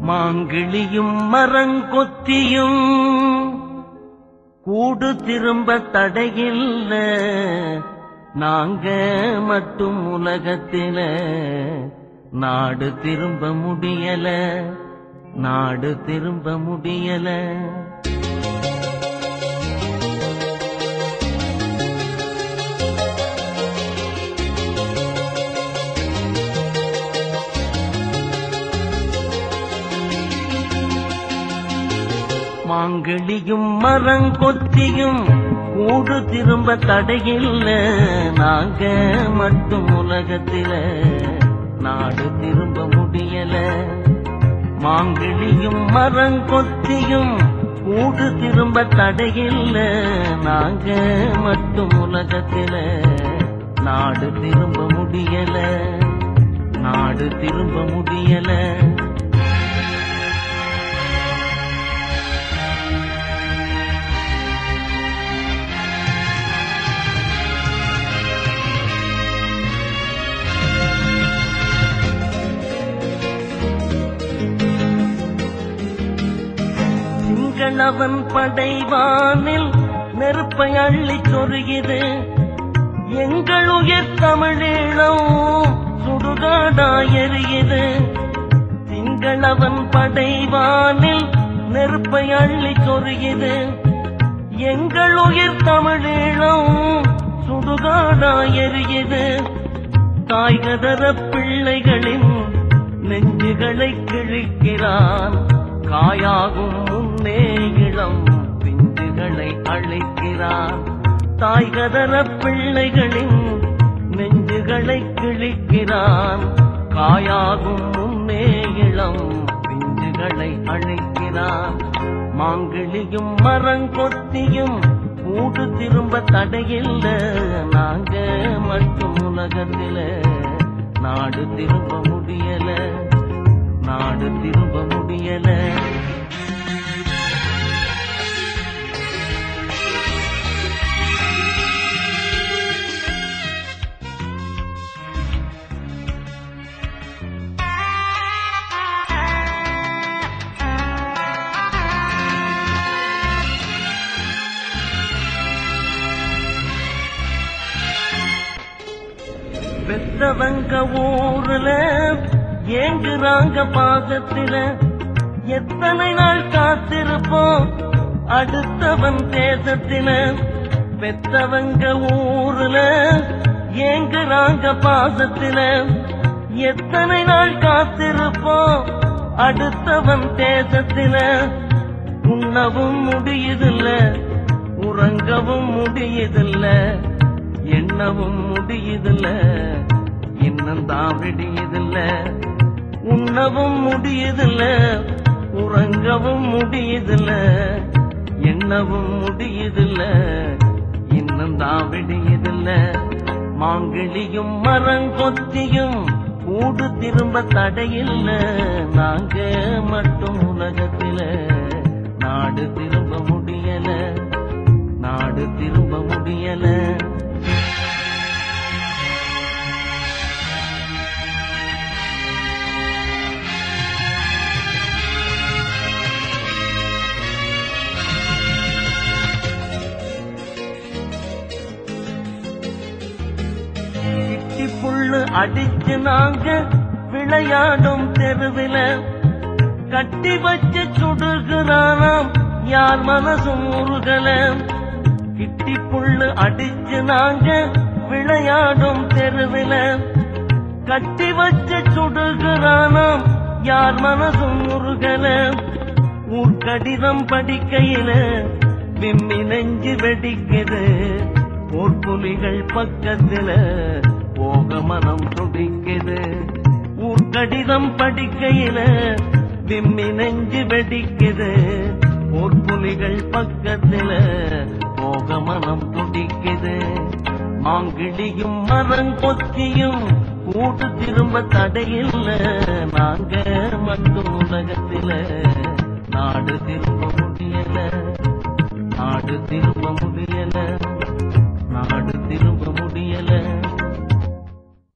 மாங்கிளியும் மரங்கொத்தியும் கூடு திரும்ப தடையில்ல நாங்க மட்டும் உலகத்தில நாடு திரும்ப முடியல நாடு திரும்ப முடியல மாங்கிளியும் மரங்கொத்தியும் கூடு திரும்ப தடையில்ல நாங்க மட்டும் உலகத்தில நாடு திரும்ப முடியல மாங்கிளியும் மரங்கொத்தியும் கூடு திரும்ப தடையில்ல நாங்க மட்டும் உலகத்தில நாடு திரும்ப முடியல நாடு திரும்ப முடியல சிங்களவன் படைவானில் நெருப்பை அள்ளி சொருகிது எங்கள் உயிர் தமிழீழம் சுடுகாடாயறியது சிங்களவன் படைவானில் நெருப்பை அள்ளி சொருகிது எங்கள் உயிர் தமிழீழம் சுடுகாடாயறியது தாய்கதர பிள்ளைகளின் நெஞ்சுகளை கிழிக்கிறான் காயாகும் முன்னே இளம் பிஞ்சுகளை அழைக்கிறான் தாய்கதர பிள்ளைகளின் நெஞ்சுகளை கிழிக்கிறான் காயாகும் முன்னே இளம் பிஞ்சுகளை அழைக்கிறான் மாங்கிளியும் மரங்கொத்தியும் கூடு திரும்ப தடையில்ல நாங்க மட்டும் உலகத்தில நாடு திரும்ப முடியல நாடு திரும்ப முடியல பெத்தவங்க ஊர்ல ஏங்குறாங்க பாசத்தில எத்தனை நாள் காத்திருப்போம் அடுத்தவன் தேசத்தில பெத்தவங்க ஊர்ல ஏங்குறாங்க பாசத்தில எத்தனை நாள் காத்திருப்போம் அடுத்தவன் தேசத்தில உண்ணவும் முடியுதில்ல உறங்கவும் முடியுதில்ல எண்ணவும் முடியுதில்ல இன்னும் தான் விடியுதில்ல உண்ணவும் முடியுதில்ல உறங்கவும் முடியுதில்ல எண்ணவும் முடியுதில்ல இன்னும் தான் விடியுதில்ல மாங்கிளியும் மரங்கொத்தியும் கூடு திரும்ப தடையில்ல நாங்க மட்டும் உலகத்தில நாடு திரும்ப முடியல நாடு திரும்ப முடியல கிட்டி புல்லு அடிச்சு நாங்க விளையாடும் தெருவில கட்டி வச்சு சுடுகிறானாம் யார் மனசும் உருகல கிட்டி புல்லு அடிச்சு நாங்க விளையாடும் தெருவில கட்டி வச்சு சுடுகிறானாம் யார் மனசும் உருகல ஊர்க்கடிதம் படிக்கையில விம்மி நெஞ்சு வெடிக்குது போர்ப்புலிகள் பக்கத்துல போக மனம் துடிக்குது ஊர்க்கடிதம் படிக்கையில விம்மி நெஞ்சு வெடிக்குது போர்ப்புலிகள் பக்கத்துல போக மனம் துடிக்குது மாங்கிளியும் மரங்கொத்தியும் கூட்டு திரும்ப தடையில்ல நாங்க மட்டும் உலகத்தில நாடு திரும்ப முடியல நாடு திரும்ப முடியல நாடு திரும்ப முடியல